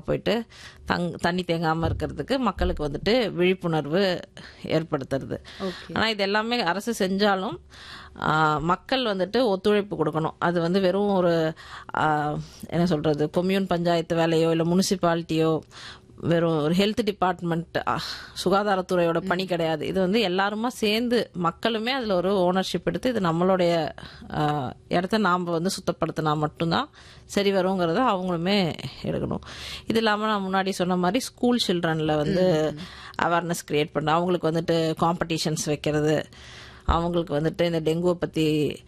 போயிட்டு தங் தண்ணி தேங்காமல் இருக்கிறதுக்கு மக்களுக்கு வந்துட்டு விழிப்புணர்வு ஏற்படுத்துறது ஓகே ஆனால் இது எல்லாமே அரசு செஞ்சாலும் ஆ, மக்கள் வந்துட்டு ஒத்துழைப்பு கொடுக்கணும் அது வந்து வெறும் ஒரு ஆ, என்ன சொல்கிறது கொம்யூன் பஞ்சாயத்து வேலையோ இல்லை முனிசிபாலிட்டியோ வெறும் ஒரு ஹெல்த் டிபார்ட்மெண்ட் சுகாதாரத்துறையோட பணி கிடையாது இது வந்து எல்லாருமா சேர்ந்து மக்களுமே அதில் ஒரு ஓனர்ஷிப் எடுத்து இது நம்மளுடைய ஆ, இடத்த நாம் வந்து சுத்தப்படுத்தினா மட்டும்தான் சரி வருங்கிறத அவங்களுமே எடுக்கணும் இது இல்லாமல் நான் முன்னாடி சொன்ன மாதிரி ஸ்கூல் சில்ட்ரனில் வந்து அவேர்னஸ் கிரியேட் பண்ண அவங்களுக்கு வந்துட்டு காம்படிஷன்ஸ் வைக்கிறது அவங்களுக்கு வந்துட்டு இந்த டெங்குவை பற்றி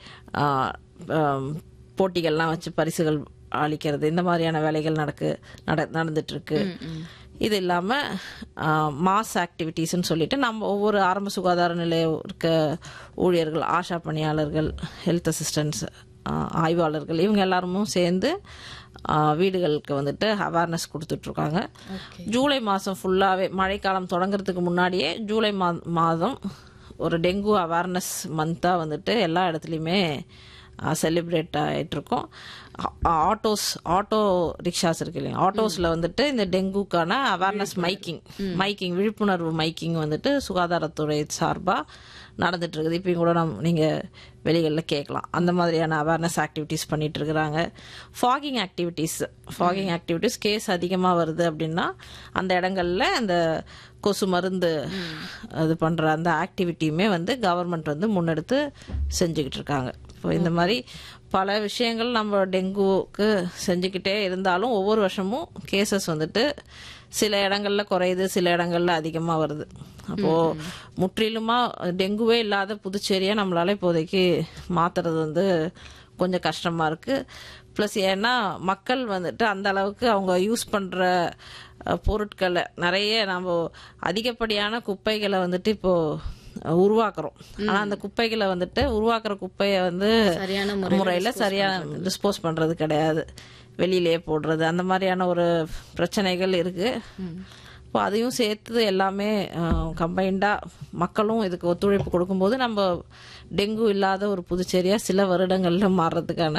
போட்டிகள்லாம் வச்சு பரிசுகள் அளிக்கிறது இந்த மாதிரியான வேலைகள் நடக்கு நட நடந்துட்டு இருக்கு இது இல்லாமல் மாஸ் ஆக்டிவிட்டீஸ்னு சொல்லிட்டு நம்ம ஒவ்வொரு ஆரம்ப சுகாதார நிலையம் இருக்க ஊழியர்கள் ஆஷா பணியாளர்கள் ஹெல்த் அசிஸ்டன்ட்ஸ் ஆய்வாளர்கள் இவங்க எல்லாருமும் சேர்ந்து ஆ, வீடுகளுக்கு வந்துட்டு அவேர்னஸ் கொடுத்துட்ருக்காங்க ஜூலை மாதம் ஃபுல்லாகவே மழைக்காலம் தொடங்குறதுக்கு முன்னாடியே ஜூலை மா மாதம் ஒரு டெங்கு அவேர்னஸ் மந்த்தாக வந்துட்டு எல்லா இடத்துலையுமே செலிப்ரேட் ஆகிட்டுருக்கோம் ஆட்டோஸ் ஆட்டோ ரிக்ஷாஸ் இருக்கு இல்லைங்க ஆட்டோஸில் வந்துட்டு இந்த டெங்குக்கான அவேர்னஸ் மைக்கிங் மைக்கிங் விழிப்புணர்வு மைக்கிங் வந்துட்டு சுகாதாரத்துறை சார்பாக நடந்துட்டு இருக்குது இப்பயும் கூட நம் நீங்கள் வெளிகளில் கேட்கலாம் அந்த மாதிரியான அவேர்னஸ் ஆக்டிவிட்டீஸ் பண்ணிட்டு இருக்கிறாங்க fogging activities fogging activities case அதிகமாக வருது அப்படின்னா அந்த இடங்கள்ல அந்த கொசு மருந்து இது பண்ணுற அந்த ஆக்டிவிட்டியுமே வந்து கவர்மெண்ட் வந்து முன்னெடுத்து செஞ்சுக்கிட்டு இருக்காங்க இப்போ இந்த மாதிரி பல விஷயங்கள் நம்ம டெங்குவுக்கு செஞ்சுக்கிட்டே இருந்தாலும் ஒவ்வொரு வருஷமும் கேசஸ் வந்துட்டு சில இடங்கள்ல குறையுது சில இடங்கள்ல அதிகமா வருது அப்போ முற்றிலுமா டெங்குவே இல்லாத புதுச்சேரியை நம்மளால இப்போதைக்கு மாத்துறது வந்து கொஞ்சம் கஷ்டமா இருக்கு ப்ளஸ் ஏன்னா மக்கள் வந்துட்டு அந்த அளவுக்கு அவங்க யூஸ் பண்ற அஹ், பொருட்களை நிறைய நம்ம அதிகப்படியான குப்பைகளை வந்துட்டு இப்போ அஹ், உருவாக்குறோம் ஆனா அந்த குப்பைகளை வந்துட்டு உருவாக்குற குப்பையை வந்து சரியான முறையில் சரியான டிஸ்போஸ் பண்றது கிடையாது வெளியிலேயே போடுறது அந்த மாதிரியான ஒரு பிரச்சனைகள் இருக்கு இப்போ அதையும் சேர்த்து எல்லாமே கம்பைண்டா மக்களும் இதுக்கு ஒத்துழைப்பு கொடுக்கும்போது நம்ம டெங்கு இல்லாத ஒரு புதுச்சேரியா சில வருடங்கள்ல மாறுறதுக்கான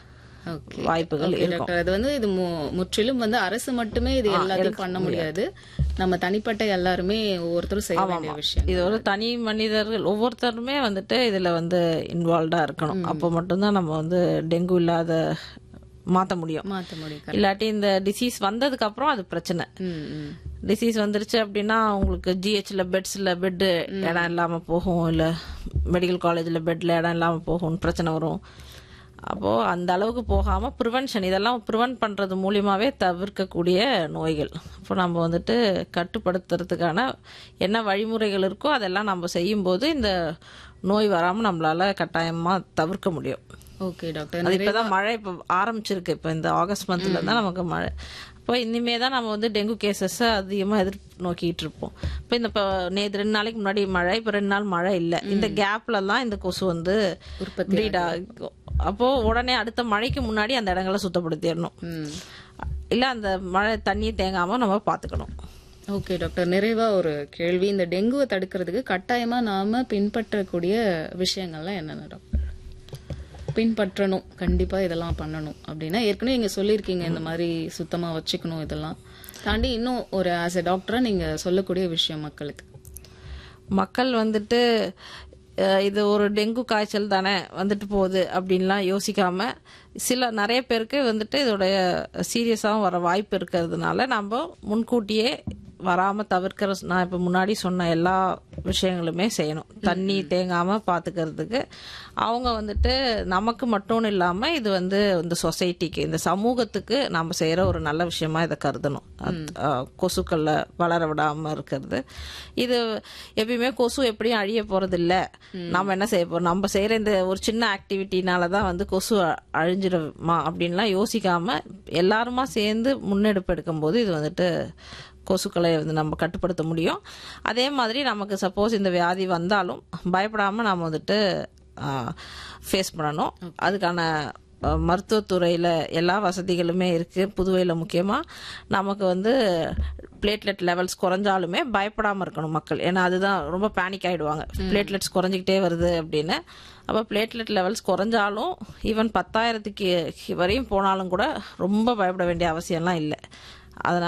ஓகே வாய்ப்புகள் ஓகே, இருக்கும் டாக்டர் அது வந்து இது மு- முற்றிலும் வந்து அரசு மட்டுமே இது எல்லாத்தையும் பண்ண முடியாது நம்ம தனிப்பட்ட எல்லாருமே ஒவ்வொருத்தரும் செய்ய வேண்டிய விஷயம் இது ஒரு தனி மனிதர்கள் ஒவ்வொருத்தருமே வந்துட்டு இதுல வந்து இன்வால்வ்டா இருக்கணும் அப்போ மட்டும்தான் நம்ம வந்து டெங்கு இல்லாத மாத்த முடியும் மாத்த முடியும் இல்லாட்டி இந்த டிசீஸ் வந்ததுக்கு அப்புறம் அது பிரச்சனை ம், ம். டிசீஸ் வந்துருச்சு அப்படின்னா உங்களுக்கு ஜிஹெச்ல பெட்ஸ்ல பெட் இடம் இல்லாம போகும் இல்ல மெடிக்கல் காலேஜ்ல பெட்ல இடம் இல்லாம போகும் பிரச்சனை வரும் அப்போ அந்த அளவுக்கு போகாம ப்ரிவென்ஷன் இதெல்லாம் ப்ரிவென்ட் பண்றது மூலியமாவே தவிர்க்கக்கூடிய நோய்கள் இப்போ நம்ம வந்துட்டு கட்டுப்படுத்துறதுக்கான என்ன வழிமுறைகள் இருக்கோ அதெல்லாம் நம்ம செய்யும்போது இந்த நோய் வராம நம்மளால கட்டாயமா தவிர்க்க முடியும் ஓகே டாக்டர் அது இப்பதான் மழை இப்போ ஆரம்பிச்சிருக்கு இப்போ இந்த ஆகஸ்ட் மந்த்ல தான் நமக்கு மழை இப்போ இனிமே தான் நம்ம வந்து டெங்கு கேசஸ் அதிகமாக எதிர்நோக்கிட்டு இருப்போம் இப்போ இந்த இப்போ நேற்று ரெண்டு நாளைக்கு முன்னாடி மழை இப்போ ரெண்டு நாள் மழை இல்லை இந்த கேப்ல தான் இந்த கொசு வந்து ப்ரீட் ஆகும் அப்போ உடனே அடுத்த மழைக்கு முன்னாடி அந்த இடங்களை சுத்தப்படுத்திடணும் ம். இல்ல அந்த மழை தண்ணியை தேங்காம நம்ம பாத்துக்கணும் ஓகே டாக்டர் நிறைவா ஒரு கேள்வி இந்த டெங்குவை தடுக்கிறதுக்கு கட்டாயமா நாம பின்பற்றக்கூடிய விஷயங்கள்லாம் என்னென்ன டாக்டர் பின்பற்றணும் கண்டிப்பா இதெல்லாம் பண்ணணும் அப்படின்னா ஏற்கனவே நீங்க சொல்லியிருக்கீங்க இந்த மாதிரி சுத்தமா வச்சுக்கணும் இதெல்லாம் தாண்டி இன்னும் ஒரு ஆஸ் எ டாக்டரா நீங்க சொல்லக்கூடிய விஷயம் மக்களுக்கு மக்கள் வந்துட்டு அஹ், இது ஒரு டெங்கு காய்ச்சல் தானே வந்துட்டு போகுது அப்படின்லாம் யோசிக்காம சில நிறைய பேருக்கு வந்துட்டு இதோடைய சீரியஸாகவும் வர வாய்ப்பு இருக்கிறதுனால நம்ம முன்கூட்டியே வராம தவிர்க்கிற நான் இப்ப முன்னாடி சொன்ன எல்லா விஷயங்களுமே செய்யணும் தண்ணி தேங்காம பாத்துக்கிறதுக்கு அவங்க வந்துட்டு நமக்கு மட்டும் இல்லாம இது வந்து இந்த சொசைட்டிக்கு இந்த சமூகத்துக்கு நம்ம செய்யற ஒரு நல்ல விஷயமா இதை கருதணும் அத்- அஹ், கொசுக்கள்ல வளர விடாம இருக்கிறது இது எப்பயுமே கொசு எப்படியும் அழிய போறது இல்ல நம்ம என்ன செய்ய போறோம் நம்ம செய்யற இந்த ஒரு சின்ன ஆக்டிவிட்டினால தான் வந்து கொசு அ- அழிஞ்சிருமா அப்படின்லாம் யோசிக்காம எல்லாருமா சேர்ந்து முன்னெடுப்பு எடுக்கும்போது இது வந்துட்டு கொசுக்களை வந்து நம்ம கட்டுப்படுத்த முடியும் அதே மாதிரி நமக்கு சப்போஸ் இந்த வியாதி வந்தாலும் பயப்படாம நாம வந்துட்டு ஃபேஸ் பண்ணணும் அதுக்கான அஹ், மருத்துவத்துறையில எல்லா வசதிகளுமே இருக்கு புதுவையில முக்கியமா நமக்கு வந்து பிளேட்லெட் லெவல்ஸ் குறைஞ்சாலுமே பயப்படாம இருக்கணும் மக்கள் ஏன்னா அதுதான் ரொம்ப பேனிக் ஆயிடுவாங்க பிளேட்லெட்ஸ் குறைஞ்சிக்கிட்டே வருது அப்படின்னு அப்போ பிளேட்லெட் லெவல்ஸ் குறைஞ்சாலும் ஈவன் பத்தாயிரத்துக்கு வரையும் போனாலும் கூட ரொம்ப பயப்பட வேண்டிய அவசியம்லாம் இல்லை அதனால